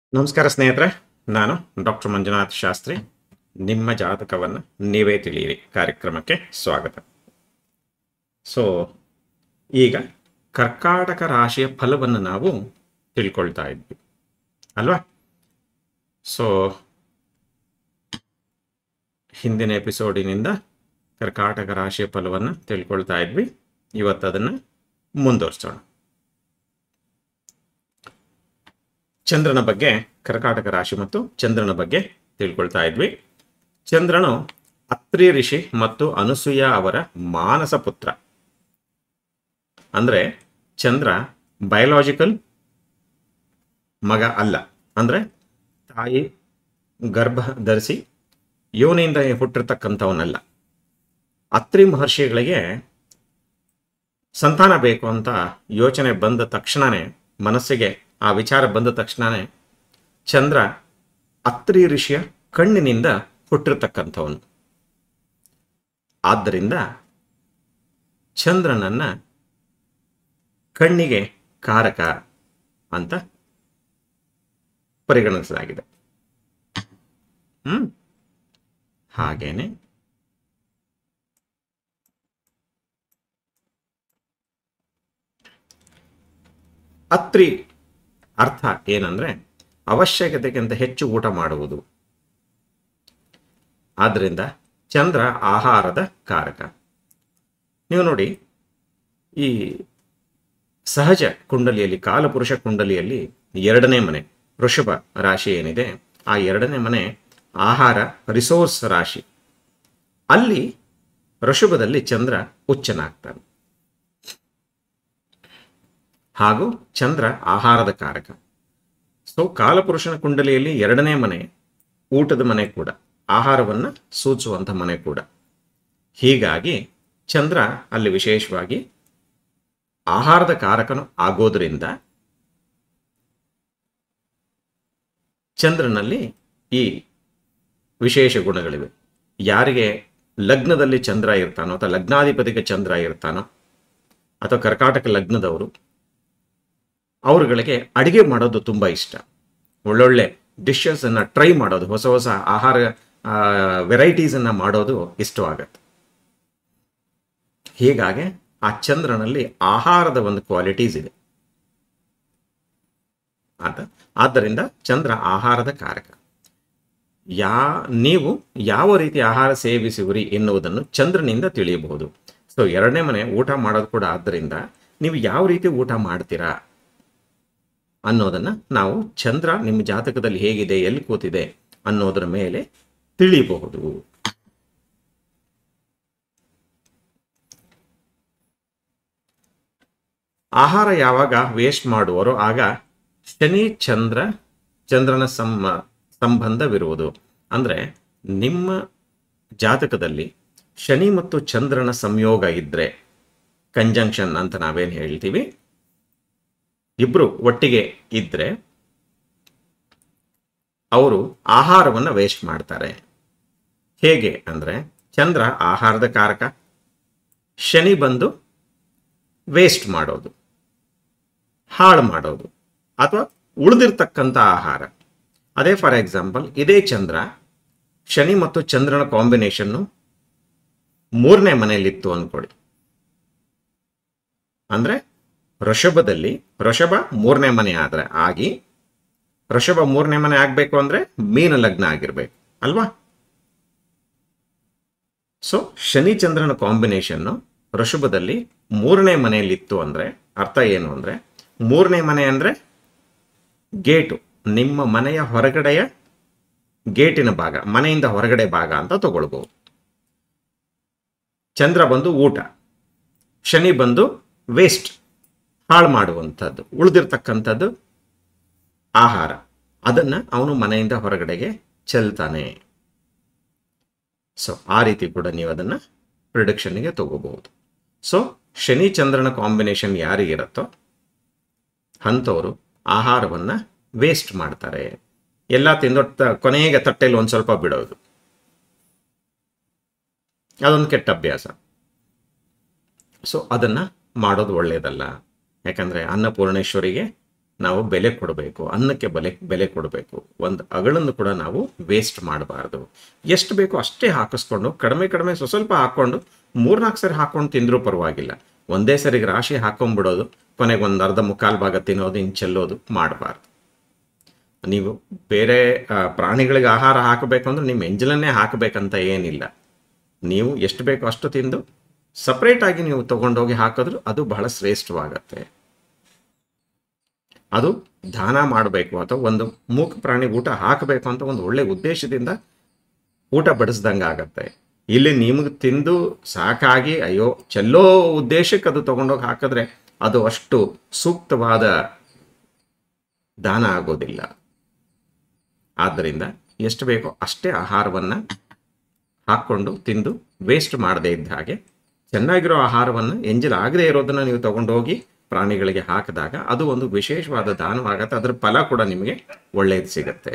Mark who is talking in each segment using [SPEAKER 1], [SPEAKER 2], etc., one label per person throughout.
[SPEAKER 1] ನಮಸ್ಕಾರ ಸ್ನೇಹಿತರೆ ನಾನು ಡಾಕ್ಟರ್ ಮಂಜುನಾಥ್ ಶಾಸ್ತ್ರಿ ನಿಮ್ಮ ಜಾತಕವನ್ನು ನೀವೇ ತಿಳಿಯಿರಿ ಕಾರ್ಯಕ್ರಮಕ್ಕೆ ಸ್ವಾಗತ ಸೊ ಈಗ ಕರ್ಕಾಟಕ ರಾಶಿಯ ಫಲವನ್ನು ನಾವು ತಿಳ್ಕೊಳ್ತಾ ಇದ್ವಿ ಅಲ್ವಾ ಸೊ ಹಿಂದಿನ ಎಪಿಸೋಡಿನಿಂದ ಕರ್ಕಾಟಕ ರಾಶಿಯ ಫಲವನ್ನು ತಿಳ್ಕೊಳ್ತಾ ಇದ್ವಿ ಇವತ್ತು ಅದನ್ನು ಮುಂದುವರಿಸೋಣ ಚಂದ್ರನ ಬಗ್ಗೆ ಕರ್ಕಾಟಕ ರಾಶಿ ಮತ್ತು ಚಂದ್ರನ ಬಗ್ಗೆ ತಿಳ್ಕೊಳ್ತಾ ಇದ್ವಿ ಚಂದ್ರನು ಅತ್ರಿ ಋಷಿ ಮತ್ತು ಅನುಸೂಯ ಅವರ ಮಾನಸ ಪುತ್ರ ಅಂದ್ರೆ ಚಂದ್ರ ಬಯೋಲಾಜಿಕಲ್ ಮಗ ಅಲ್ಲ ಅಂದ್ರೆ ತಾಯಿ ಗರ್ಭ ಧರಿಸಿ ಯೋನಿಯಿಂದ ಹುಟ್ಟಿರ್ತಕ್ಕಂಥವನಲ್ಲ ಅತ್ರಿ ಮಹರ್ಷಿಗಳಿಗೆ ಸಂತಾನ ಬೇಕು ಅಂತ ಯೋಚನೆ ಬಂದ ತಕ್ಷಣನೇ ಮನಸ್ಸಿಗೆ ಆ ವಿಚಾರ ಬಂದ ತಕ್ಷಣನೇ ಚಂದ್ರ ಅತ್ರಿ ಋಷಿಯ ಕಣ್ಣಿನಿಂದ ಹುಟ್ಟಿರ್ತಕ್ಕಂಥವನು ಆದ್ದರಿಂದ ಚಂದ್ರನನ್ನ ಕಣ್ಣಿಗೆ ಕಾರಕ ಅಂತ ಪರಿಗಣಿಸಲಾಗಿದೆ ಹ್ಮ್ ಹಾಗೇನೆ ಅತ್ರಿ ಅರ್ಥ ಏನಂದ್ರೆ ಅವಶ್ಯಕತೆಗಿಂತ ಹೆಚ್ಚು ಊಟ ಮಾಡುವುದು ಆದ್ದರಿಂದ ಚಂದ್ರ ಆಹಾರದ ಕಾರಕ ನೀವು ನೋಡಿ ಈ ಸಹಜ ಕುಂಡಲಿಯಲ್ಲಿ ಕಾಲಪುರುಷ ಕುಂಡಲಿಯಲ್ಲಿ ಎರಡನೇ ಮನೆ ವೃಷಭ ರಾಶಿ ಏನಿದೆ ಆ ಎರಡನೇ ಮನೆ ಆಹಾರ ರಿಸೋರ್ಸ್ ರಾಶಿ ಅಲ್ಲಿ ವೃಷಭದಲ್ಲಿ ಚಂದ್ರ ಉಚ್ಚನಾಗ್ತಾನೆ ಹಾಗೂ ಚಂದ್ರ ಆಹಾರದ ಕಾರಕ ಸೊ ಕಾಲಪುರುಷನ ಕುಂಡಲಿಯಲ್ಲಿ ಎರಡನೇ ಮನೆ ಊಟದ ಮನೆ ಕೂಡ ಆಹಾರವನ್ನ ಸೂಚಿಸುವಂಥ ಮನೆ ಕೂಡ ಹೀಗಾಗಿ ಚಂದ್ರ ಅಲ್ಲಿ ವಿಶೇಷವಾಗಿ ಆಹಾರದ ಕಾರಕನು ಆಗೋದ್ರಿಂದ ಚಂದ್ರನಲ್ಲಿ ಈ ವಿಶೇಷ ಗುಣಗಳಿವೆ ಯಾರಿಗೆ ಲಗ್ನದಲ್ಲಿ ಚಂದ್ರ ಇರ್ತಾನೋ ಅಥವಾ ಲಗ್ನಾಧಿಪತಿಗೆ ಚಂದ್ರ ಇರ್ತಾನೋ ಅಥವಾ ಕರ್ಕಾಟಕ ಲಗ್ನದವರು ಅವರುಗಳಿಗೆ ಅಡಿಗೆ ಮಾಡೋದು ತುಂಬ ಇಷ್ಟ ಒಳ್ಳೊಳ್ಳೆ ಡಿಶಸ್ ಅನ್ನ ಟ್ರೈ ಮಾಡೋದು ಹೊಸ ಹೊಸ ಆಹಾರ ವೆರೈಟೀಸ್ ಅನ್ನ ಮಾಡೋದು ಇಷ್ಟವಾಗತ್ತೆ ಹೀಗಾಗಿ ಆ ಚಂದ್ರನಲ್ಲಿ ಆಹಾರದ ಒಂದು ಕ್ವಾಲಿಟೀಸ್ ಇದೆ ಆತ ಆದ್ದರಿಂದ ಚಂದ್ರ ಆಹಾರದ ಕಾರಕ ಯಾ ನೀವು ಯಾವ ರೀತಿ ಆಹಾರ ಸೇವಿಸುವಿರಿ ಎನ್ನುವುದನ್ನು ಚಂದ್ರನಿಂದ ತಿಳಿಯಬಹುದು ಸೊ ಎರಡನೇ ಮನೆ ಊಟ ಮಾಡೋದು ಕೂಡ ಆದ್ದರಿಂದ ನೀವು ಯಾವ ರೀತಿ ಊಟ ಮಾಡ್ತೀರಾ ಅನ್ನೋದನ್ನ ನಾವು ಚಂದ್ರ ನಿಮ್ಮ ಜಾತಕದಲ್ಲಿ ಹೇಗಿದೆ ಎಲ್ಲಿ ಕೂತಿದೆ ಅನ್ನೋದರ ಮೇಲೆ ತಿಳಿಯಬಹುದು ಆಹಾರ ಯಾವಾಗ ವೇಸ್ಟ್ ಮಾಡುವರೋ ಆಗ ಶನಿ ಚಂದ್ರ ಚಂದ್ರನ ಸಮ ಸಂಬಂಧವಿರುವುದು ಅಂದ್ರೆ ನಿಮ್ಮ ಜಾತಕದಲ್ಲಿ ಶನಿ ಮತ್ತು ಚಂದ್ರನ ಸಂಯೋಗ ಇದ್ರೆ ಕಂಜಂಕ್ಷನ್ ಅಂತ ನಾವೇನು ಹೇಳ್ತೀವಿ ಇಬ್ರು ಒಟ್ಟಿಗೆ ಇದ್ರೆ ಅವರು ಆಹಾರವನ್ನು ವೇಸ್ಟ್ ಮಾಡ್ತಾರೆ ಹೇಗೆ ಅಂದ್ರೆ ಚಂದ್ರ ಆಹಾರದ ಕಾರಕ ಶನಿ ಬಂದು ವೇಸ್ಟ್ ಮಾಡೋದು ಹಾಳು ಮಾಡೋದು ಅಥವಾ ಉಳಿದಿರ್ತಕ್ಕಂಥ ಆಹಾರ ಅದೇ ಫಾರ್ ಎಕ್ಸಾಂಪಲ್ ಇದೇ ಚಂದ್ರ ಶನಿ ಮತ್ತು ಚಂದ್ರನ ಕಾಂಬಿನೇಷನ್ನು ಮೂರನೇ ಮನೆಯಲ್ಲಿತ್ತು ಅಂದ್ಕೊಡಿ ಅಂದ್ರೆ ವೃಷಭದಲ್ಲಿ ವೃಷಭ ಮೂರನೇ ಮನೆ ಆದ್ರೆ ಆಗಿ ವೃಷಭ ಮೂರನೇ ಮನೆ ಆಗ್ಬೇಕು ಅಂದ್ರೆ ಮೀನ ಲಗ್ನ ಆಗಿರ್ಬೇಕು ಅಲ್ವಾ ಸೊ ಶನಿ ಚಂದ್ರನ ಕಾಂಬಿನೇಷನ್ನು ವೃಷಭದಲ್ಲಿ ಮೂರನೇ ಮನೆಯಲ್ಲಿತ್ತು ಅಂದ್ರೆ ಅರ್ಥ ಏನು ಅಂದ್ರೆ ಮೂರನೇ ಮನೆ ಅಂದ್ರೆ ಗೇಟು ನಿಮ್ಮ ಮನೆಯ ಹೊರಗಡೆಯ ಗೇಟಿನ ಭಾಗ ಮನೆಯಿಂದ ಹೊರಗಡೆ ಭಾಗ ಅಂತ ತಗೊಳ್ಬಹುದು ಚಂದ್ರ ಬಂದು ಊಟ ಶನಿ ಬಂದು ವೇಸ್ಟ್ ಹಾಳು ಮಾಡುವಂಥದ್ದು ಉಳಿದಿರ್ತಕ್ಕಂಥದ್ದು ಆಹಾರ ಅದನ್ನ ಅವನು ಮನೆಯಿಂದ ಹೊರಗಡೆಗೆ ಚೆಲ್ತಾನೆ ಸೊ ಆ ರೀತಿ ಕೂಡ ನೀವು ಅದನ್ನ ಪ್ರಿಡಿಕ್ಷನ್ಗೆ ತಗೋಬಹುದು ಸೊ ಶನಿ ಚಂದ್ರನ ಕಾಂಬಿನೇಷನ್ ಯಾರಿಗಿರುತ್ತೋ ಅಂಥವರು ಆಹಾರವನ್ನ ವೇಸ್ಟ್ ಮಾಡ್ತಾರೆ ಎಲ್ಲ ತಿಂದೊಟ್ಟ ಕೊನೆಗೆ ತಟ್ಟೆಯಲ್ಲಿ ಒಂದು ಸ್ವಲ್ಪ ಬಿಡೋದು ಅದೊಂದು ಕೆಟ್ಟ ಅಭ್ಯಾಸ ಸೊ ಅದನ್ನ ಮಾಡೋದು ಒಳ್ಳೆಯದಲ್ಲ ಯಾಕಂದ್ರೆ ಅನ್ನಪೂರ್ಣೇಶ್ವರಿಗೆ ನಾವು ಬೆಲೆ ಕೊಡಬೇಕು ಅನ್ನಕ್ಕೆ ಬೆಲೆ ಬೆಲೆ ಕೊಡಬೇಕು ಒಂದು ಅಗಳನ್ನು ಕೂಡ ನಾವು ವೇಸ್ಟ್ ಮಾಡಬಾರ್ದು ಎಷ್ಟು ಬೇಕೋ ಅಷ್ಟೇ ಹಾಕಿಸ್ಕೊಂಡು ಕಡಿಮೆ ಕಡಿಮೆ ಸ್ವ ಸ್ವಲ್ಪ ಹಾಕ್ಕೊಂಡು ಮೂರ್ನಾಲ್ಕು ಸರಿ ಹಾಕ್ಕೊಂಡು ತಿಂದರೂ ಪರವಾಗಿಲ್ಲ ಒಂದೇ ಸರಿಗೆ ರಾಶಿ ಹಾಕೊಂಡ್ಬಿಡೋದು ಕೊನೆಗೆ ಒಂದು ಅರ್ಧ ಮುಕ್ಕಾಲು ಭಾಗ ತಿನ್ನೋದು ಇನ್ನು ಚೆಲ್ಲೋದು ಮಾಡಬಾರ್ದು ನೀವು ಬೇರೆ ಆ, ಪ್ರಾಣಿಗಳಿಗೆ ಆಹಾರ ಹಾಕಬೇಕು ಅಂದ್ರೆ ನಿಮ್ಮ ಎಂಜಲನ್ನೇ ಹಾಕಬೇಕಂತ ಏನಿಲ್ಲ ನೀವು ಎಷ್ಟು ಬೇಕೋ ಅಷ್ಟು ತಿಂದು ಸಪ್ರೇಟಾಗಿ ನೀವು ತಗೊಂಡೋಗಿ ಹಾಕಿದ್ರು ಅದು ಬಹಳ ಶ್ರೇಷ್ಠವಾಗತ್ತೆ ಅದು ದಾನ ಮಾಡಬೇಕು ಅಥವಾ ಒಂದು ಮೂಕ ಪ್ರಾಣಿ ಊಟ ಹಾಕಬೇಕು ಅಂತ ಒಂದು ಒಳ್ಳೆ ಉದ್ದೇಶದಿಂದ ಊಟ ಬಡಿಸ್ದಂಗೆ ಆಗತ್ತೆ ಇಲ್ಲಿ ನಿಮಗೆ ತಿಂದು ಸಾಕಾಗಿ ಅಯ್ಯೋ ಚೆಲ್ಲೋ ಉದ್ದೇಶಕ್ಕೆ ಅದು ತಗೊಂಡೋಗಿ ಹಾಕಿದ್ರೆ ಅದು ಅಷ್ಟು ಸೂಕ್ತವಾದ ದಾನ ಆಗೋದಿಲ್ಲ ಆದ್ದರಿಂದ ಎಷ್ಟು ಬೇಕೋ ಅಷ್ಟೇ ಆಹಾರವನ್ನು ಹಾಕ್ಕೊಂಡು ತಿಂದು ವೇಸ್ಟ್ ಮಾಡದೇ ಇದ್ದ ಹಾಗೆ ಚೆನ್ನಾಗಿರೋ ಆಹಾರವನ್ನು ಎಂಜಲ್ ಆಗದೇ ಇರೋದನ್ನು ನೀವು ತಗೊಂಡೋಗಿ ಪ್ರಾಣಿಗಳಿಗೆ ಹಾಕಿದಾಗ ಅದು ಒಂದು ವಿಶೇಷವಾದ ದಾನವಾಗತ್ತೆ ಅದರ ಫಲ ಕೂಡ ನಿಮಗೆ ಒಳ್ಳೆಯದು ಸಿಗತ್ತೆ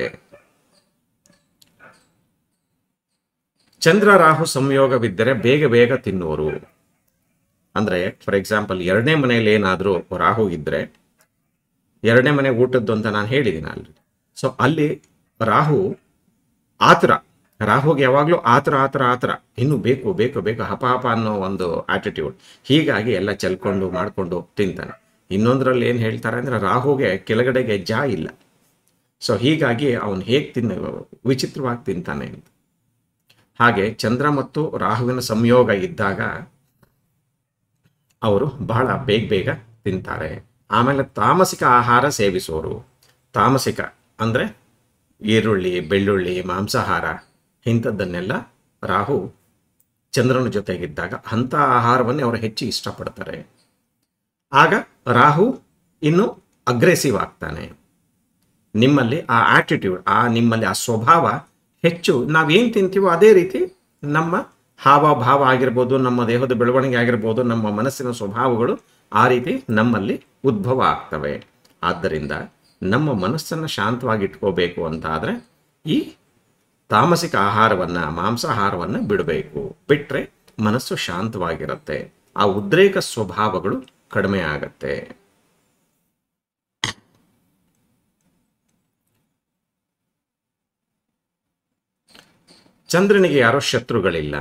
[SPEAKER 1] ಚಂದ್ರ ರಾಹು ಸಂಯೋಗವಿದ್ದರೆ ಬೇಗ ಬೇಗ ತಿನ್ನುವರು ಅಂದರೆ ಫಾರ್ ಎಕ್ಸಾಂಪಲ್ ಎರಡನೇ ಮನೆಯಲ್ಲಿ ಏನಾದರೂ ರಾಹು ಇದ್ದರೆ ಎರಡನೇ ಮನೆ ಊಟದ್ದು ಅಂತ ನಾನು ಹೇಳಿದ್ದೀನಿ ಅಲ್ಲಿ ಸೊ ಅಲ್ಲಿ ರಾಹು ಆತರ ರಾಹುಗೆ ಯಾವಾಗಲೂ ಆತರ ಆತರ ಆತರ ಇನ್ನು ಬೇಕು ಬೇಕು ಬೇಕು ಹಪ ಹಪ ಅನ್ನೋ ಒಂದು ಆಟಿಟ್ಯೂಡ್ ಹೀಗಾಗಿ ಎಲ್ಲ ಚೆಲ್ಕೊಂಡು ಮಾಡಿಕೊಂಡು ತಿಂತಾನೆ ಇನ್ನೊಂದರಲ್ಲಿ ಏನು ಹೇಳ್ತಾರೆ ಅಂದರೆ ರಾಹುಗೆ ಕೆಳಗಡೆಗೆ ಜಾ ಇಲ್ಲ ಸೊ ಹೀಗಾಗಿ ಅವನು ಹೇಗೆ ತಿನ್ನ ವಿಚಿತ್ರವಾಗಿ ತಿಂತಾನೆ ಅಂತ ಹಾಗೆ ಚಂದ್ರ ಮತ್ತು ರಾಹುವಿನ ಸಂಯೋಗ ಇದ್ದಾಗ ಅವರು ಬಹಳ ಬೇಗ ಬೇಗ ತಿಂತಾರೆ ಆಮೇಲೆ ತಾಮಸಿಕ ಆಹಾರ ಸೇವಿಸುವರು ತಾಮಸಿಕ ಅಂದರೆ ಈರುಳ್ಳಿ ಬೆಳ್ಳುಳ್ಳಿ ಮಾಂಸಾಹಾರ ಇಂಥದ್ದನ್ನೆಲ್ಲ ರಾಹು ಚಂದ್ರನ ಜೊತೆಗಿದ್ದಾಗ ಅಂಥ ಆಹಾರವನ್ನೇ ಅವರು ಹೆಚ್ಚು ಇಷ್ಟಪಡ್ತಾರೆ ಆಗ ರಾಹು ಇನ್ನು ಅಗ್ರೆಸಿವ್ ಆಗ್ತಾನೆ ನಿಮ್ಮಲ್ಲಿ ಆ ಆಟಿಟ್ಯೂಡ್ ಆ ನಿಮ್ಮಲ್ಲಿ ಆ ಸ್ವಭಾವ ಹೆಚ್ಚು ನಾವೇನು ತಿಂತೀವೋ ಅದೇ ರೀತಿ ನಮ್ಮ ಹಾವಭಾವ ಆಗಿರ್ಬೋದು ನಮ್ಮ ದೇಹದ ಬೆಳವಣಿಗೆ ಆಗಿರ್ಬೋದು ನಮ್ಮ ಮನಸ್ಸಿನ ಸ್ವಭಾವಗಳು ಆ ರೀತಿ ನಮ್ಮಲ್ಲಿ ಉದ್ಭವ ಆಗ್ತವೆ ಆದ್ದರಿಂದ ನಮ್ಮ ಮನಸ್ಸನ್ನು ಶಾಂತವಾಗಿ ಇಟ್ಕೋಬೇಕು ಅಂತ ಆದರೆ ಈ ತಾಮಸಿಕ ಆಹಾರವನ್ನು ಮಾಂಸಾಹಾರವನ್ನು ಬಿಡಬೇಕು ಬಿಟ್ಟರೆ ಮನಸ್ಸು ಶಾಂತವಾಗಿರುತ್ತೆ ಆ ಉದ್ರೇಕ ಸ್ವಭಾವಗಳು ಕಡಿಮೆ ಆಗತ್ತೆ ಚಂದ್ರನಿಗೆ ಯಾರೋ ಶತ್ರುಗಳಿಲ್ಲ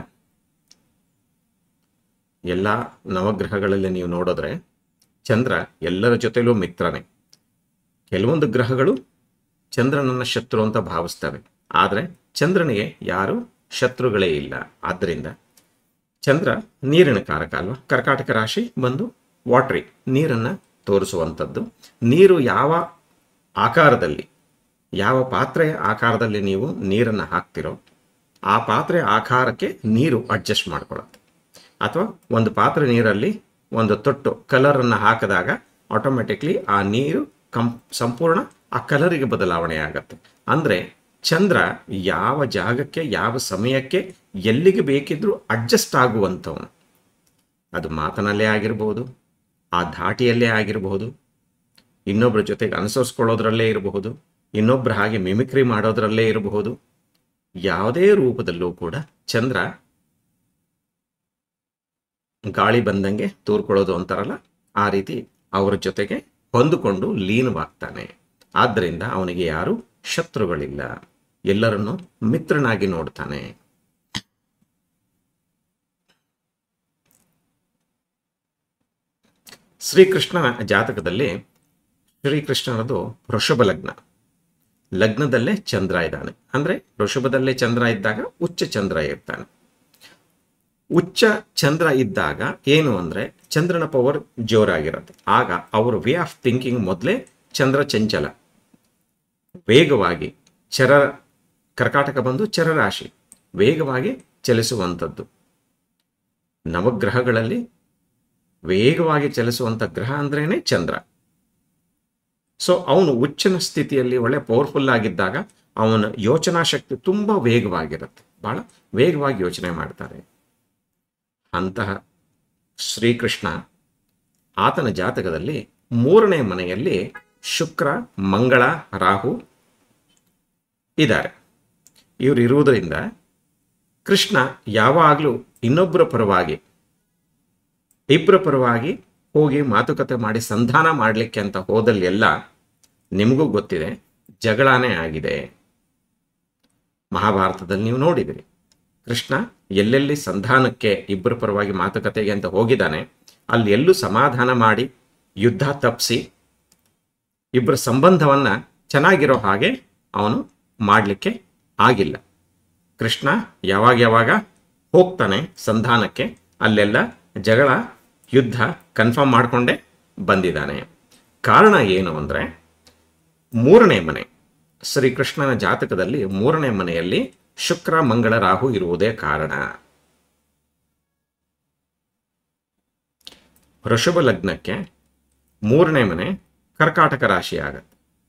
[SPEAKER 1] ಎಲ್ಲ ನವಗ್ರಹಗಳಲ್ಲಿ ನೀವು ನೋಡಿದ್ರೆ ಚಂದ್ರ ಎಲ್ಲರ ಜೊತೆಲೂ ಮಿತ್ರನೇ ಕೆಲವೊಂದು ಗ್ರಹಗಳು ಚಂದ್ರನನ್ನ ಶತ್ರು ಅಂತ ಭಾವಿಸ್ತವೆ ಆದರೆ ಚಂದ್ರನಿಗೆ ಯಾರು ಶತ್ರುಗಳೇ ಇಲ್ಲ ಆದ್ದರಿಂದ ಚಂದ್ರ ನೀರಿನ ಕಾರಕ ಅಲ್ವಾ ಕರ್ಕಾಟಕ ರಾಶಿ ಬಂದು ವಾಟ್ರಿ ನೀರನ್ನು ತೋರಿಸುವಂಥದ್ದು ನೀರು ಯಾವ ಆಕಾರದಲ್ಲಿ ಯಾವ ಪಾತ್ರೆಯ ಆಕಾರದಲ್ಲಿ ನೀವು ನೀರನ್ನು ಹಾಕ್ತಿರೋ ಆ ಪಾತ್ರೆ ಆಕಾರಕ್ಕೆ ನೀರು ಅಡ್ಜಸ್ಟ್ ಮಾಡ್ಕೊಳ್ಳುತ್ತೆ ಅಥವಾ ಒಂದು ಪಾತ್ರೆ ನೀರಲ್ಲಿ ಒಂದು ತೊಟ್ಟು ಕಲರನ್ನು ಹಾಕಿದಾಗ ಆಟೋಮೆಟಿಕ್ಲಿ ಆ ನೀರು ಕಂ ಸಂಪೂರ್ಣ ಆ ಕಲರಿಗೆ ಬದಲಾವಣೆ ಆಗತ್ತೆ ಅಂದರೆ ಚಂದ್ರ ಯಾವ ಜಾಗಕ್ಕೆ ಯಾವ ಸಮಯಕ್ಕೆ ಎಲ್ಲಿಗೆ ಬೇಕಿದ್ರೂ ಅಡ್ಜಸ್ಟ್ ಆಗುವಂಥವನು ಅದು ಮಾತನಲ್ಲೇ ಆಗಿರ್ಬೋದು ಆ ಧಾಟಿಯಲ್ಲೇ ಆಗಿರಬಹುದು ಇನ್ನೊಬ್ಬರ ಜೊತೆಗೆ ಅನುಸರಿಸ್ಕೊಳ್ಳೋದ್ರಲ್ಲೇ ಇರಬಹುದು ಇನ್ನೊಬ್ಬರ ಹಾಗೆ ಮಿಮಿಕ್ರಿ ಮಾಡೋದ್ರಲ್ಲೇ ಇರಬಹುದು ಯಾವುದೇ ರೂಪದಲ್ಲೂ ಕೂಡ ಚಂದ್ರ ಗಾಳಿ ಬಂದಂಗೆ ತೂರ್ಕೊಳ್ಳೋದು ಅಂತಾರಲ್ಲ ಆ ರೀತಿ ಅವರ ಜೊತೆಗೆ ಹೊಂದಿಕೊಂಡು ಲೀನವಾಗ್ತಾನೆ ಆದ್ದರಿಂದ ಅವನಿಗೆ ಯಾರು ಶತ್ರುಗಳಿಲ್ಲ ಎಲ್ಲರನ್ನು ಮಿತ್ರನಾಗಿ ನೋಡ್ತಾನೆ ಶ್ರೀಕೃಷ್ಣನ ಜಾತಕದಲ್ಲಿ ಶ್ರೀಕೃಷ್ಣನದು ವೃಷಭ ಲಗ್ನ ಲಗ್ನದಲ್ಲೇ ಚಂದ್ರ ಇದ್ದಾನೆ ಅಂದರೆ ವೃಷಭದಲ್ಲೇ ಚಂದ್ರ ಇದ್ದಾಗ ಉಚ್ಚ ಚಂದ್ರ ಇರ್ತಾನೆ ಉಚ್ಚ ಚಂದ್ರ ಇದ್ದಾಗ ಏನು ಅಂದರೆ ಚಂದ್ರನ ಪವರ್ ಜೋರಾಗಿರುತ್ತೆ ಆಗ ಅವರ ವೇ ಆಫ್ ಥಿಂಕಿಂಗ್ ಮೊದಲೇ ಚಂದ್ರ ಚಂಚಲ ವೇಗವಾಗಿ ಚರ ಕರ್ಕಾಟಕ ಬಂದು ಚರರಾಶಿ ವೇಗವಾಗಿ ಚಲಿಸುವಂಥದ್ದು ನವಗ್ರಹಗಳಲ್ಲಿ ವೇಗವಾಗಿ ಚಲಿಸುವಂಥ ಗ್ರಹ ಅಂದ್ರೇನೆ ಚಂದ್ರ ಸೊ ಅವನು ಉಚ್ಚನ ಸ್ಥಿತಿಯಲ್ಲಿ ಒಳ್ಳೆ ಪವರ್ಫುಲ್ ಆಗಿದ್ದಾಗ ಅವನ ಯೋಚನಾ ಶಕ್ತಿ ತುಂಬ ವೇಗವಾಗಿರುತ್ತೆ ಬಹಳ ವೇಗವಾಗಿ ಯೋಚನೆ ಮಾಡ್ತಾರೆ ಅಂತಹ ಶ್ರೀಕೃಷ್ಣ ಆತನ ಜಾತಕದಲ್ಲಿ ಮೂರನೇ ಮನೆಯಲ್ಲಿ ಶುಕ್ರ ಮಂಗಳ ರಾಹು ಇದ್ದಾರೆ ಇವರು ಇರುವುದರಿಂದ ಕೃಷ್ಣ ಯಾವಾಗಲೂ ಇನ್ನೊಬ್ಬರ ಪರವಾಗಿ ಇಬ್ಬರ ಪರವಾಗಿ ಹೋಗಿ ಮಾತುಕತೆ ಮಾಡಿ ಸಂಧಾನ ಮಾಡಲಿಕ್ಕೆ ಅಂತ ಹೋದಲ್ಲೆಲ್ಲ ನಿಮಗೂ ಗೊತ್ತಿದೆ ಜಗಳಾನೇ ಆಗಿದೆ ಮಹಾಭಾರತದಲ್ಲಿ ನೀವು ನೋಡಿದಿರಿ ಕೃಷ್ಣ ಎಲ್ಲೆಲ್ಲಿ ಸಂಧಾನಕ್ಕೆ ಇಬ್ಬರ ಪರವಾಗಿ ಮಾತುಕತೆಗೆ ಅಂತ ಹೋಗಿದ್ದಾನೆ ಅಲ್ಲಿ ಎಲ್ಲೂ ಸಮಾಧಾನ ಮಾಡಿ ಯುದ್ಧ ತಪ್ಪಿಸಿ ಇಬ್ಬರ ಸಂಬಂಧವನ್ನ ಚೆನ್ನಾಗಿರೋ ಹಾಗೆ ಅವನು ಮಾಡಲಿಕ್ಕೆ ಆಗಿಲ್ಲ ಕೃಷ್ಣ ಯಾವಾಗ ಯಾವಾಗ ಹೋಗ್ತಾನೆ ಸಂಧಾನಕ್ಕೆ ಅಲ್ಲೆಲ್ಲ ಜಗಳ ಯುದ್ಧ ಕನ್ಫರ್ಮ್ ಮಾಡಿಕೊಂಡೇ ಬಂದಿದ್ದಾನೆ ಕಾರಣ ಏನು ಅಂದರೆ ಮೂರನೇ ಮನೆ ಶ್ರೀಕೃಷ್ಣನ ಜಾತಕದಲ್ಲಿ ಮೂರನೇ ಮನೆಯಲ್ಲಿ ಶುಕ್ರ ಮಂಗಳ ರಾಹು ಇರುವುದೇ ಕಾರಣ ವೃಷಭ ಲಗ್ನಕ್ಕೆ ಮೂರನೇ ಮನೆ ಕರ್ಕಾಟಕ ರಾಶಿ ಆಗತ್ತೆ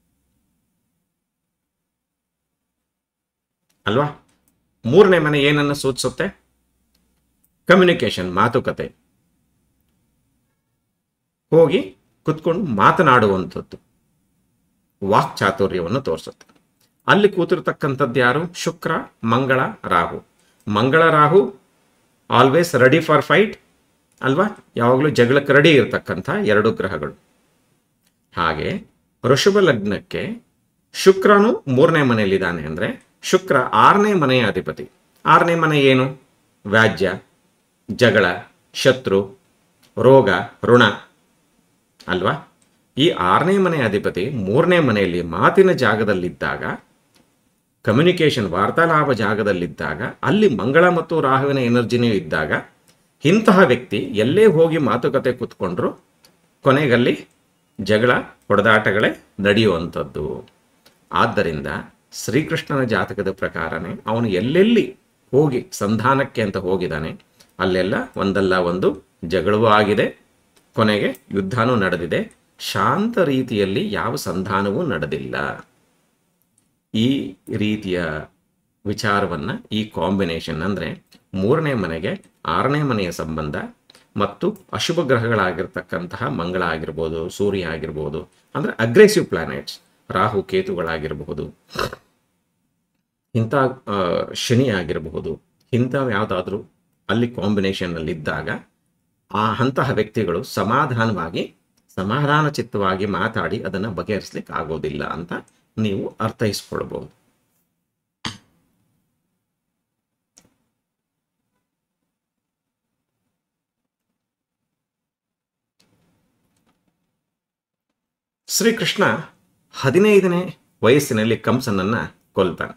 [SPEAKER 1] ಅಲ್ವಾ ಮೂರನೇ ಮನೆ ಏನನ್ನು ಸೂಚಿಸುತ್ತೆ ಕಮ್ಯುನಿಕೇಶನ್ ಮಾತುಕತೆ ಹೋಗಿ ಕುತ್ಕೊಂಡು ಮಾತನಾಡುವಂಥದ್ದು ವಾಕ್ ಚಾತುರ್ಯವನ್ನು ತೋರಿಸುತ್ತೆ ಅಲ್ಲಿ ಕೂತಿರ್ತಕ್ಕಂಥದ್ದು ಯಾರು ಶುಕ್ರ Mangala Rahu Mangala Rahu always ready for fight ಅಲ್ವಾ ಯಾವಾಗಲೂ ಜಗಳಕ್ಕೆ ರೆಡಿ ಇರತಕ್ಕಂಥ ಎರಡು ಗ್ರಹಗಳು ಹಾಗೆ ವೃಷಭ ಲಗ್ನಕ್ಕೆ ಶುಕ್ರನು ಮೂರನೇ ಮನೆಯಲ್ಲಿದ್ದಾನೆ ಅಂದರೆ ಶುಕ್ರ ಆರನೇ ಮನೆಯ ಅಧಿಪತಿ ಆರನೇ ಮನೆ ಏನು ವ್ಯಾಜ್ಯ ಜಗಳ ಶತ್ರು ರೋಗ ಋಣ ಅಲ್ವಾ ಈ ಆರನೇ ಮನೆ ಅಧಿಪತಿ ಮೂರನೇ ಮನೆಯಲ್ಲಿ ಮಾತಿನ ಜಾಗದಲ್ಲಿದ್ದಾಗ ಕಮ್ಯುನಿಕೇಷನ್ ವಾರ್ತಾಲಾಪ ಜಾಗದಲ್ಲಿದ್ದಾಗ ಅಲ್ಲಿ ಮಂಗಳ ಮತ್ತು ರಾಹುವಿನ ಎನರ್ಜಿನೂ ಇದ್ದಾಗ ಇಂತಹ ವ್ಯಕ್ತಿ ಎಲ್ಲೇ ಹೋಗಿ ಮಾತುಕತೆ ಕೂತ್ಕೊಂಡ್ರು ಕೊನೆಗಲ್ಲಿ ಜಗಳ ಹೊಡೆದಾಟಗಳೇ ನಡೆಯುವಂಥದ್ದು ಆದ್ದರಿಂದ ಶ್ರೀಕೃಷ್ಣನ ಜಾತಕದ ಪ್ರಕಾರನೇ ಅವನು ಎಲ್ಲೆಲ್ಲಿ ಹೋಗಿ ಸಂಧಾನಕ್ಕೆ ಅಂತ ಹೋಗಿದ್ದಾನೆ ಅಲ್ಲೆಲ್ಲ ಒಂದಲ್ಲ ಒಂದು ಜಗಳವೂ ಆಗಿದೆ ಕೊನೆಗೆ ಯುದ್ಧನೂ ನಡೆದಿದೆ ಶಾಂತ ರೀತಿಯಲ್ಲಿ ಯಾವ ಸಂಧಾನವೂ ನಡೆದಿಲ್ಲ ಈ ರೀತಿಯ ವಿಚಾರವನ್ನ ಈ ಕಾಂಬಿನೇಷನ್ ಅಂದರೆ ಮೂರನೇ ಮನೆಗೆ ಆರನೇ ಮನೆಯ ಸಂಬಂಧ ಮತ್ತು ಅಶುಭ ಗ್ರಹಗಳಾಗಿರ್ತಕ್ಕಂತಹ ಮಂಗಳ ಆಗಿರ್ಬೋದು ಸೂರ್ಯ ಆಗಿರ್ಬೋದು ಅಂದರೆ ಅಗ್ರೆಸಿವ್ ಪ್ಲಾನೆಟ್ಸ್ ರಾಹು ಕೇತುಗಳಾಗಿರಬಹುದು ಇಂಥ ಆ, ಶನಿ ಆಗಿರಬಹುದು ಇಂಥವು ಯಾವುದಾದ್ರೂ ಅಲ್ಲಿ ಕಾಂಬಿನೇಷನ್ನಲ್ಲಿದ್ದಾಗ ಆ ಅಂತಹ ವ್ಯಕ್ತಿಗಳು ಸಮಾಧಾನವಾಗಿ ಸಮಾಧಾನ ಚಿತ್ತವಾಗಿ ಮಾತಾಡಿ ಅದನ್ನು ಬಗೆಹರಿಸ್ಲಿಕ್ಕೆ ಆಗೋದಿಲ್ಲ ಅಂತ ನೀವು ಅರ್ಥೈಸ್ಕೊಳ್ಬಹುದು ಶ್ರೀಕೃಷ್ಣ ಹದಿನೈದನೇ ವಯಸ್ಸಿನಲ್ಲಿ ಕಂಸನನ್ನ ಕೊಲ್ತಾನೆ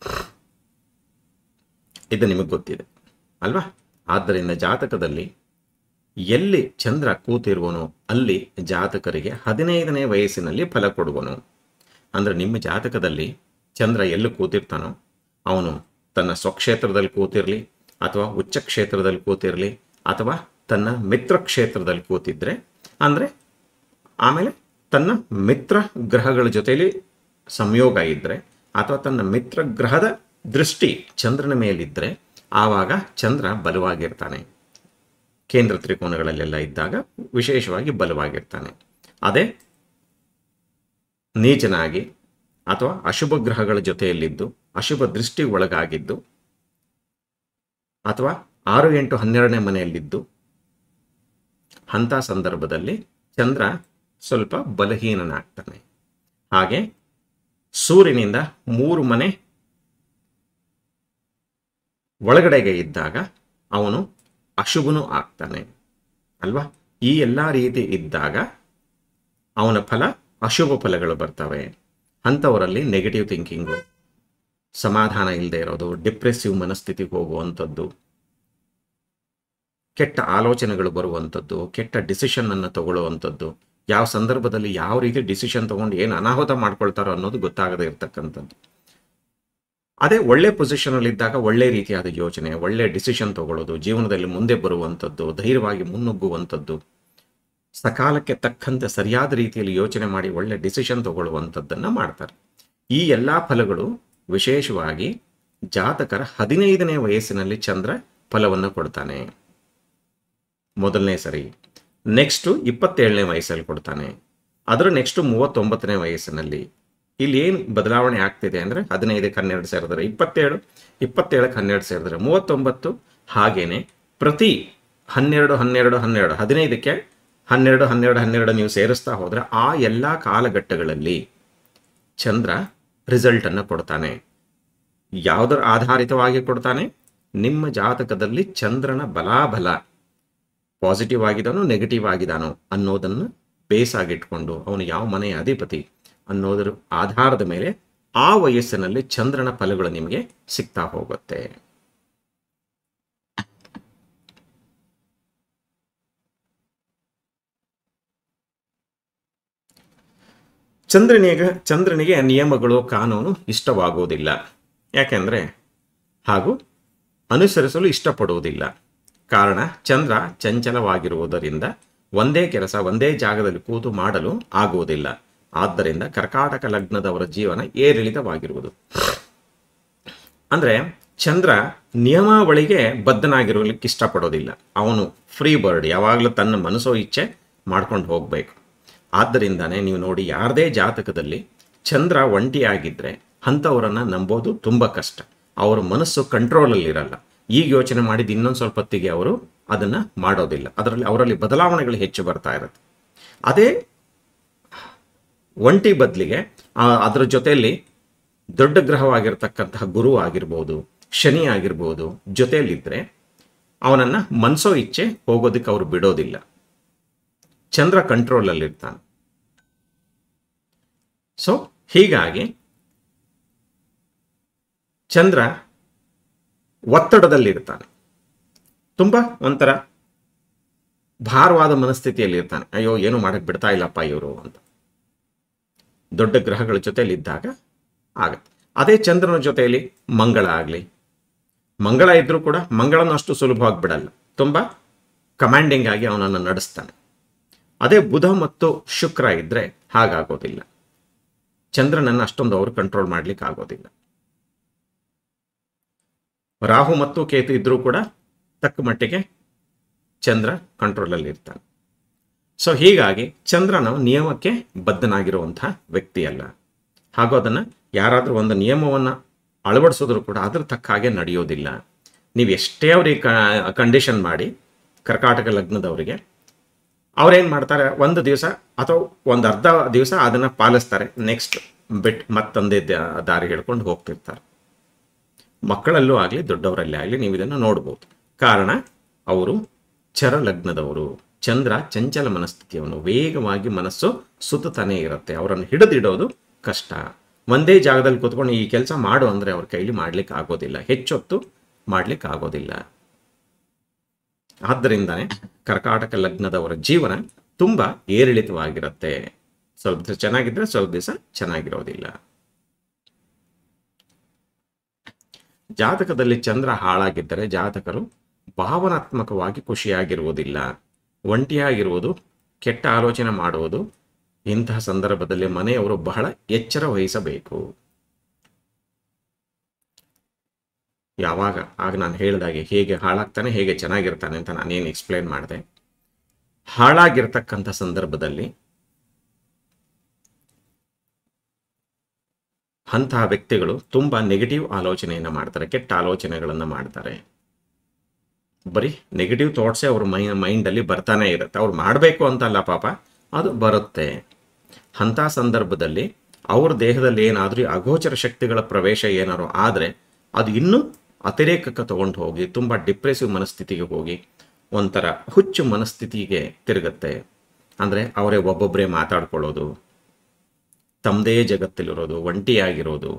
[SPEAKER 1] ಇದು ನಿಮಗೆ ಗೊತ್ತಿದೆ ಅಲ್ವಾ ಆದ್ದರಿಂದ ಜಾತಕದಲ್ಲಿ ಎಲ್ಲಿ ಚಂದ್ರ ಕೂತಿರುವನೋ ಅಲ್ಲಿ ಜಾತಕರಿಗೆ ಹದಿನೈದನೇ ವಯಸ್ಸಿನಲ್ಲಿ ಫಲ ಕೊಡುವನು ಅಂದರೆ ನಿಮ್ಮ ಜಾತಕದಲ್ಲಿ ಚಂದ್ರ ಎಲ್ಲಿ ಕೂತಿರ್ತಾನೋ ಅವನು ತನ್ನ ಸ್ವಕ್ಷೇತ್ರದಲ್ಲಿ ಕೂತಿರಲಿ ಅಥವಾ ಉಚ್ಚ ಕ್ಷೇತ್ರದಲ್ಲಿ ಕೂತಿರಲಿ ಅಥವಾ ತನ್ನ ಮಿತ್ರ ಕ್ಷೇತ್ರದಲ್ಲಿ ಕೂತಿದ್ರೆ ಅಂದರೆ ಆಮೇಲೆ ತನ್ನ ಮಿತ್ರ ಗ್ರಹಗಳ ಜೊತೆಯಲ್ಲಿ ಸಂಯೋಗ ಇದ್ದರೆ ಅಥವಾ ತನ್ನ ಮಿತ್ರ ಗ್ರಹದ ದೃಷ್ಟಿ ಚಂದ್ರನ ಮೇಲಿದ್ದರೆ ಆವಾಗ ಚಂದ್ರ ಬಲವಾಗಿರ್ತಾನೆ ಕೇಂದ್ರ ತ್ರಿಕೋನಗಳಲ್ಲೆಲ್ಲ ಇದ್ದಾಗ ವಿಶೇಷವಾಗಿ ಬಲವಾಗಿರ್ತಾನೆ ಅದೇ ನೀಚನಾಗಿ ಅಥವಾ ಅಶುಭ ಗ್ರಹಗಳ ಜೊತೆಯಲ್ಲಿದ್ದು ಅಶುಭ ದೃಷ್ಟಿ ಒಳಗಾಗಿದ್ದು ಅಥವಾ ಆರು ಎಂಟು ಹನ್ನೆರಡನೇ ಮನೆಯಲ್ಲಿದ್ದು ಅಂಥ ಸಂದರ್ಭದಲ್ಲಿ ಚಂದ್ರ ಸ್ವಲ್ಪ ಬಲಹೀನನಾಗ್ತಾನೆ ಹಾಗೆ ಸೂರ್ಯನಿಂದ ಮೂರು ಮನೆ ಒಳಗಡೆಗೆ ಇದ್ದಾಗ ಅವನು ಅಶುಭನೂ ಆಗ್ತಾನೆ ಅಲ್ವಾ ಈ ಎಲ್ಲ ರೀತಿ ಇದ್ದಾಗ ಅವನ ಫಲ ಅಶುಭ ಫಲಗಳು ಬರ್ತವೆ ಅಂಥವರಲ್ಲಿ ನೆಗೆಟಿವ್ ಥಿಂಕಿಂಗು ಸಮಾಧಾನ ಇಲ್ಲದೆ ಇರೋದು ಡಿಪ್ರೆಸಿವ್ ಮನಸ್ಥಿತಿಗೆ ಹೋಗುವಂಥದ್ದು ಕೆಟ್ಟ ಆಲೋಚನೆಗಳು ಬರುವಂಥದ್ದು ಕೆಟ್ಟ ಡಿಸಿಷನ್ ಅನ್ನು ತಗೊಳ್ಳುವಂಥದ್ದು ಯಾವ ಸಂದರ್ಭದಲ್ಲಿ ಯಾವ ರೀತಿ ಡಿಸಿಷನ್ ತಗೊಂಡು ಏನು ಅನಾಹುತ ಮಾಡ್ಕೊಳ್ತಾರೋ ಅನ್ನೋದು ಗೊತ್ತಾಗದೇ ಇರತಕ್ಕಂಥದ್ದು ಅದೇ ಒಳ್ಳೆ ಪೊಸಿಷನಲ್ಲಿ ಇದ್ದಾಗ ಒಳ್ಳೆ ರೀತಿಯಾದ ಯೋಚನೆ ಒಳ್ಳೆ ಡಿಸಿಷನ್ ತಗೊಳ್ಳೋದು ಜೀವನದಲ್ಲಿ ಮುಂದೆ ಬರುವಂಥದ್ದು ಧೈರ್ಯವಾಗಿ ಮುನ್ನುಗ್ಗುವಂಥದ್ದು ಸಕಾಲಕ್ಕೆ ತಕ್ಕಂತೆ ಸರಿಯಾದ ರೀತಿಯಲ್ಲಿ ಯೋಚನೆ ಮಾಡಿ ಒಳ್ಳೆ ಡಿಸಿಷನ್ ತಗೊಳ್ಳುವಂಥದ್ದನ್ನು ಮಾಡ್ತಾರೆ ಈ ಎಲ್ಲ ಫಲಗಳು ವಿಶೇಷವಾಗಿ ಜಾತಕರ ಹದಿನೈದನೇ ವಯಸ್ಸಿನಲ್ಲಿ ಚಂದ್ರ ಫಲವನ್ನು ಕೊಡ್ತಾನೆ ಮೊದಲನೇ ಸರಿ ನೆಕ್ಸ್ಟು ಇಪ್ಪತ್ತೇಳನೇ ವಯಸ್ಸಲ್ಲಿ ಕೊಡ್ತಾನೆ ಅದರ ನೆಕ್ಸ್ಟು ಮೂವತ್ತೊಂಬತ್ತನೇ ವಯಸ್ಸಿನಲ್ಲಿ ಇಲ್ಲಿ ಏನು ಬದಲಾವಣೆ ಆಗ್ತಿದೆ ಅಂದರೆ ಹದಿನೈದಕ್ಕೆ ಹನ್ನೆರಡು ಸೇರಿದ್ರೆ ಇಪ್ಪತ್ತೇಳು ಇಪ್ಪತ್ತೇಳಕ್ಕೆ ಹನ್ನೆರಡು ಸೇರಿದ್ರೆ ಮೂವತ್ತೊಂಬತ್ತು ಹಾಗೇನೆ ಪ್ರತಿ ಹನ್ನೆರಡು ಹನ್ನೆರಡು ಹನ್ನೆರಡು ಹದಿನೈದಕ್ಕೆ ಹನ್ನೆರಡು ಹನ್ನೆರಡು ಹನ್ನೆರಡು ನೀವು ಸೇರಿಸ್ತಾ ಹೋದರೆ ಆ ಎಲ್ಲ ಕಾಲಘಟ್ಟಗಳಲ್ಲಿ ಚಂದ್ರ ರಿಸಲ್ಟನ್ನು ಕೊಡ್ತಾನೆ ಯಾವುದರ ಆಧಾರಿತವಾಗಿ ಕೊಡ್ತಾನೆ ನಿಮ್ಮ ಜಾತಕದಲ್ಲಿ ಚಂದ್ರನ ಬಲಾಬಲ ಪಾಸಿಟಿವ್ ಆಗಿದಾನೋ ನೆಗೆಟಿವ್ ಆಗಿದಾನೋ ಅನ್ನೋದನ್ನು ಬೇಸಾಗಿಟ್ಕೊಂಡು ಅವನು ಯಾವ ಮನೆಯ ಅಧಿಪತಿ ಅನ್ನೋದರ ಆಧಾರದ ಮೇಲೆ ಆ ವಯಸ್ಸಿನಲ್ಲಿ ಚಂದ್ರನ ಫಲಗಳು ನಿಮಗೆ ಸಿಗ್ತಾ ಹೋಗುತ್ತೆ ಚಂದ್ರನಿಗೆ ಚಂದ್ರನಿಗೆ ನಿಯಮಗಳು ಕಾನೂನು ಇಷ್ಟವಾಗುವುದಿಲ್ಲ ಯಾಕೆಂದರೆ ಹಾಗೂ ಅನುಸರಿಸಲು ಇಷ್ಟಪಡುವುದಿಲ್ಲ ಕಾರಣ ಚಂದ್ರ ಚಂಚಲವಾಗಿರುವುದರಿಂದ ಒಂದೇ ಕೆಲಸ ಒಂದೇ ಜಾಗದಲ್ಲಿ ಕೂತು ಮಾಡಲು ಆಗುವುದಿಲ್ಲ ಆದ್ದರಿಂದ ಕರ್ಕಾಟಕ ಲಗ್ನದವರ ಜೀವನ ಏರಿಳಿತವಾಗಿರುವುದು ಅಂದರೆ ಚಂದ್ರ ನಿಯಮಾವಳಿಗೆ ಬದ್ಧನಾಗಿರಲಿಕ್ಕೆ ಇಷ್ಟಪಡೋದಿಲ್ಲ ಅವನು ಫ್ರೀ ಬರ್ಡ್ ಯಾವಾಗಲೂ ತನ್ನ ಮನಸ್ಸೋ ಇಚ್ಛೆ ಮಾಡ್ಕೊಂಡು ಹೋಗಬೇಕು ಆದ್ದರಿಂದನೇ ನೀವು ನೋಡಿ ಯಾರದೇ ಜಾತಕದಲ್ಲಿ ಚಂದ್ರ ಒಂಟಿಯಾಗಿದ್ದರೆ ಅಂಥವರನ್ನು ನಂಬೋದು ತುಂಬ ಕಷ್ಟ ಅವರ ಮನಸ್ಸು ಕಂಟ್ರೋಲಲ್ಲಿರಲ್ಲ ಈಗ ಯೋಚನೆ ಮಾಡಿದ ಇನ್ನೊಂದು ಸ್ವಲ್ಪ ಹೊತ್ತಿಗೆ ಅವರು ಅದನ್ನು ಮಾಡೋದಿಲ್ಲ ಅದರಲ್ಲಿ ಅವರಲ್ಲಿ ಬದಲಾವಣೆಗಳು ಹೆಚ್ಚು ಬರ್ತಾ ಇರುತ್ತೆ ಅದೇ ಒಂಟಿ ಬದಲಿಗೆ ಅದರ ಜೊತೆಯಲ್ಲಿ ದೊಡ್ಡ ಗ್ರಹವಾಗಿರ್ತಕ್ಕಂತಹ ಗುರು ಆಗಿರ್ಬೋದು ಶನಿ ಆಗಿರ್ಬೋದು ಜೊತೆಯಲ್ಲಿದ್ದರೆ ಅವನನ್ನು ಮನಸೋ ಇಚ್ಛೆ ಹೋಗೋದಕ್ಕೆ ಅವರು ಬಿಡೋದಿಲ್ಲ ಚಂದ್ರ ಕಂಟ್ರೋಲಲ್ಲಿರ್ತಾನೆ ಸೊ ಹೀಗಾಗಿ ಚಂದ್ರ ಒತ್ತಡದಲ್ಲಿರ್ತಾನೆ ತುಂಬ ಒಂಥರ ಭಾರವಾದ ಮನಸ್ಥಿತಿಯಲ್ಲಿ ಇರ್ತಾನೆ ಅಯ್ಯೋ ಏನು ಮಾಡಕ್ಕೆ ಬಿಡ್ತಾ ಇಲ್ಲಪ್ಪ ಇವರು ಅಂತ ದೊಡ್ಡ ಗ್ರಹಗಳ ಜೊತೆಯಲ್ಲಿ ಇದ್ದಾಗ ಆಗತ್ತೆ ಅದೇ ಚಂದ್ರನ ಜೊತೆಯಲ್ಲಿ ಮಂಗಳ ಆಗಲಿ ಮಂಗಳ ಇದ್ರೂ ಕೂಡ ಮಂಗಳನ ಅಷ್ಟು ಸುಲಭವಾಗಿ ಬಿಡಲ್ಲ ತುಂಬ ಕಮಾಂಡಿಂಗ್ ಆಗಿ ಅವನನ್ನು ನಡೆಸ್ತಾನೆ ಅದೇ ಬುಧ ಮತ್ತು ಶುಕ್ರ ಇದ್ದರೆ ಹಾಗಾಗೋದಿಲ್ಲ ಚಂದ್ರನನ್ನು ಅಷ್ಟೊಂದು ಅವರು ಕಂಟ್ರೋಲ್ ಮಾಡ್ಲಿಕ್ಕೆ ಆಗೋದಿಲ್ಲ ರಾಹು ಮತ್ತು ಕೇತು ಇದ್ರೂ ಕೂಡ ತಕ್ಕ ಮಟ್ಟಿಗೆ ಚಂದ್ರ ಕಂಟ್ರೋಲಲ್ಲಿ ಇರ್ತಾನೆ ಸೊ ಹೀಗಾಗಿ ಚಂದ್ರನು ನಿಯಮಕ್ಕೆ ಬದ್ಧನಾಗಿರುವಂತಹ ವ್ಯಕ್ತಿ ಅಲ್ಲ ಹಾಗೂ ಅದನ್ನು ಯಾರಾದರೂ ಒಂದು ನಿಯಮವನ್ನು ಅಳವಡಿಸಿದ್ರು ಕೂಡ ಅದ್ರ ತಕ್ಕ ಹಾಗೆ ನಡೆಯೋದಿಲ್ಲ ನೀವು ಎಷ್ಟೇ ಅವ್ರಿಗೆ ಕಂಡೀಷನ್ ಮಾಡಿ ಕರ್ಕಾಟಕ ಲಗ್ನದವರಿಗೆ ಅವ್ರೇನು ಮಾಡ್ತಾರೆ ಒಂದು ದಿವಸ ಅಥವಾ ಒಂದು ಅರ್ಧ ದಿವಸ ಅದನ್ನು ಪಾಲಿಸ್ತಾರೆ ನೆಕ್ಸ್ಟ್ ಬಿಟ್ ಮತ್ತೊಂದೇ ದಾರಿ ಹೇಳ್ಕೊಂಡು ಹೋಗ್ತಿರ್ತಾರೆ ಮಕ್ಕಳಲ್ಲೂ ಆಗಲಿ ದೊಡ್ಡವರಲ್ಲೇ ಆಗಲಿ ನೀವು ಇದನ್ನು ನೋಡ್ಬೋದು ಕಾರಣ ಅವರು ಚರಲಗ್ನದವರು ಚಂದ್ರ ಚಂಚಲ ಮನಸ್ಥಿತಿಯವನು ವೇಗವಾಗಿ ಮನಸ್ಸು ಸುತ್ತತಾನೇ ಇರುತ್ತೆ ಅವರನ್ನು ಹಿಡಿದಿಡೋದು ಕಷ್ಟ ಒಂದೇ ಜಾಗದಲ್ಲಿ ಕೂತ್ಕೊಂಡು ಈ ಕೆಲಸ ಮಾಡು ಅಂದರೆ ಅವ್ರ ಕೈಲಿ ಮಾಡ್ಲಿಕ್ಕೆ ಆಗೋದಿಲ್ಲ ಹೆಚ್ಚೊತ್ತು ಮಾಡ್ಲಿಕ್ಕೆ ಆಗೋದಿಲ್ಲ ಆದ್ದರಿಂದನೇ ಕರ್ಕಾಟಕ ಲಗ್ನದವರ ಜೀವನ ತುಂಬ ಏರಿಳಿತವಾಗಿರುತ್ತೆ ಸ್ವಲ್ಪ ದಿವಸ ಚೆನ್ನಾಗಿದ್ರೆ ಸ್ವಲ್ಪ ದಿವಸ ಚೆನ್ನಾಗಿರೋದಿಲ್ಲ ಜಾತಕದಲ್ಲಿ ಚಂದ್ರ ಹಾಳಾಗಿದ್ದರೆ ಜಾತಕರು ಭಾವನಾತ್ಮಕವಾಗಿ ಖುಷಿಯಾಗಿರುವುದಿಲ್ಲ ಒಂಟಿಯಾಗಿರುವುದು ಕೆಟ್ಟ ಆಲೋಚನೆ ಮಾಡುವುದು ಇಂತಹ ಸಂದರ್ಭದಲ್ಲಿ ಮನೆಯವರು ಬಹಳ ಎಚ್ಚರ ವಹಿಸಬೇಕು ಯಾವಾಗ ಆಗ ನಾನು ಹೇಳಿದಾಗೆ ಹೇಗೆ ಹಾಳಾಗ್ತಾನೆ ಹೇಗೆ ಚೆನ್ನಾಗಿರ್ತಾನೆ ಅಂತ ನಾನೇನು ಎಕ್ಸ್ಪ್ಲೇನ್ ಮಾಡಿದೆ ಹಾಳಾಗಿರ್ತಕ್ಕಂಥ ಸಂದರ್ಭದಲ್ಲಿ ಅಂತಹ ವ್ಯಕ್ತಿಗಳು ತುಂಬ ನೆಗೆಟಿವ್ ಆಲೋಚನೆಯನ್ನು ಮಾಡ್ತಾರೆ ಕೆಟ್ಟ ಆಲೋಚನೆಗಳನ್ನು ಮಾಡ್ತಾರೆ ಬರೀ ನೆಗೆಟಿವ್ ಥಾಟ್ಸೇ ಅವ್ರ ಮೈ ಮೈಂಡಲ್ಲಿ ಬರ್ತಾನೆ ಇರುತ್ತೆ ಅವ್ರು ಮಾಡಬೇಕು ಅಂತಲ್ಲ ಪಾಪ ಅದು ಬರುತ್ತೆ ಅಂಥ ಸಂದರ್ಭದಲ್ಲಿ ಅವ್ರ ದೇಹದಲ್ಲಿ ಏನಾದರೂ ಅಗೋಚರ ಶಕ್ತಿಗಳ ಪ್ರವೇಶ ಏನಾದ್ರು ಆದರೆ ಅದು ಇನ್ನೂ ಅತಿರೇಕಕ್ಕೆ ತಗೊಂಡು ಹೋಗಿ ತುಂಬ ಡಿಪ್ರೆಸಿವ್ ಮನಸ್ಥಿತಿಗೆ ಹೋಗಿ ಒಂಥರ ಹುಚ್ಚು ಮನಸ್ಥಿತಿಗೆ ತಿರುಗುತ್ತೆ ಅಂದರೆ ಅವರೇ ಒಬ್ಬೊಬ್ಬರೇ ಮಾತಾಡ್ಕೊಳ್ಳೋದು ತಮ್ಮದೇ ಜಗತ್ತಲ್ಲಿರೋದು ಒಂಟಿಯಾಗಿರೋದು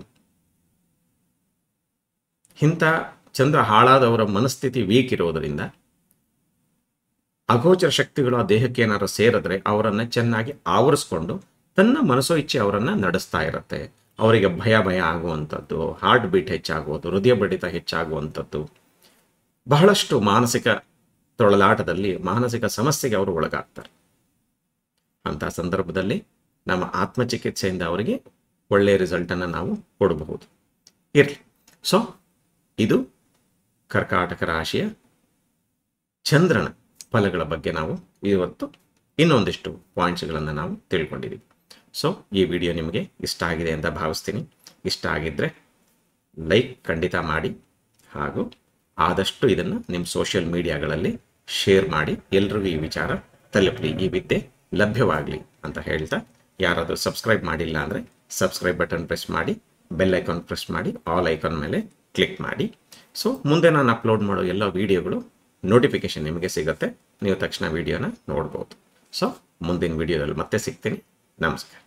[SPEAKER 1] ಇಂಥ ಚಂದ್ರ ಹಾಳಾದವರ ಮನಸ್ಥಿತಿ ವೀಕ್ ಇರೋದರಿಂದ ಅಗೋಚರ ಶಕ್ತಿಗಳು ಆ ದೇಹಕ್ಕೆ ಏನಾದ್ರು ಸೇರಿದ್ರೆ ಅವರನ್ನು ಚೆನ್ನಾಗಿ ಆವರಿಸ್ಕೊಂಡು ತನ್ನ ಮನಸ್ಸೋ ಇಚ್ಛೆ ಅವರನ್ನು ನಡೆಸ್ತಾ ಇರುತ್ತೆ ಅವರಿಗೆ ಭಯ ಭಯ ಆಗುವಂಥದ್ದು ಹಾರ್ಟ್ ಬೀಟ್ ಹೆಚ್ಚಾಗುವುದು ಹೃದಯ ಬಡಿತ ಹೆಚ್ಚಾಗುವಂಥದ್ದು ಬಹಳಷ್ಟು ಮಾನಸಿಕ ತೊಳಲಾಟದಲ್ಲಿ ಮಾನಸಿಕ ಸಮಸ್ಯೆಗೆ ಅವರು ಒಳಗಾಗ್ತಾರೆ ಅಂಥ ಸಂದರ್ಭದಲ್ಲಿ ನಮ್ಮ ಆತ್ಮಚಿಕಿತ್ಸೆಯಿಂದ ಅವರಿಗೆ ಒಳ್ಳೆಯ ರಿಸಲ್ಟನ್ನು ನಾವು ಕೊಡಬಹುದು ಇರಲಿ ಸೊ ಇದು ಕರ್ಕಾಟಕ ರಾಶಿಯ ಚಂದ್ರನ ಫಲಗಳ ಬಗ್ಗೆ ನಾವು ಇವತ್ತು ಇನ್ನೊಂದಿಷ್ಟು ಪಾಯಿಂಟ್ಸ್ಗಳನ್ನು ನಾವು ತಿಳ್ಕೊಂಡಿದ್ದೀವಿ ಸೊ ಈ ವಿಡಿಯೋ ನಿಮಗೆ ಇಷ್ಟ ಆಗಿದೆ ಅಂತ ಭಾವಿಸ್ತೀನಿ ಇಷ್ಟ ಆಗಿದ್ದರೆ ಲೈಕ್ ಖಂಡಿತ ಮಾಡಿ ಹಾಗೂ ಆದಷ್ಟು ಇದನ್ನು ನಿಮ್ಮ ಸೋಷಿಯಲ್ ಮೀಡಿಯಾಗಳಲ್ಲಿ ಶೇರ್ ಮಾಡಿ ಎಲ್ರಿಗೂ ಈ ವಿಚಾರ ತಲುಪಲಿ ಈ ವಿದ್ಯೆ ಲಭ್ಯವಾಗಲಿ ಅಂತ ಹೇಳ್ತಾ ಯಾರಾದರೂ ಸಬ್ಸ್ಕ್ರೈಬ್ ಮಾಡಿಲ್ಲ ಅಂದರೆ ಸಬ್ಸ್ಕ್ರೈಬ್ ಬಟನ್ ಪ್ರೆಸ್ ಮಾಡಿ ಬೆಲ್ ಐಕಾನ್ ಪ್ರೆಸ್ ಮಾಡಿ ಆಲ್ ಐಕಾನ್ ಮೇಲೆ ಕ್ಲಿಕ್ ಮಾಡಿ ಸೊ ಮುಂದೆ ನಾನು ಅಪ್ಲೋಡ್ ಮಾಡೋ ಎಲ್ಲ ವೀಡಿಯೋಗಳು ನೋಟಿಫಿಕೇಶನ್ ನಿಮಗೆ ಸಿಗುತ್ತೆ ನೀವು ತಕ್ಷಣ ವೀಡಿಯೋನ ನೋಡ್ಬೋದು ಸೊ ಮುಂದಿನ ವೀಡಿಯೋದಲ್ಲಿ ಮತ್ತೆ ಸಿಗ್ತೀನಿ ನಮಸ್ಕಾರ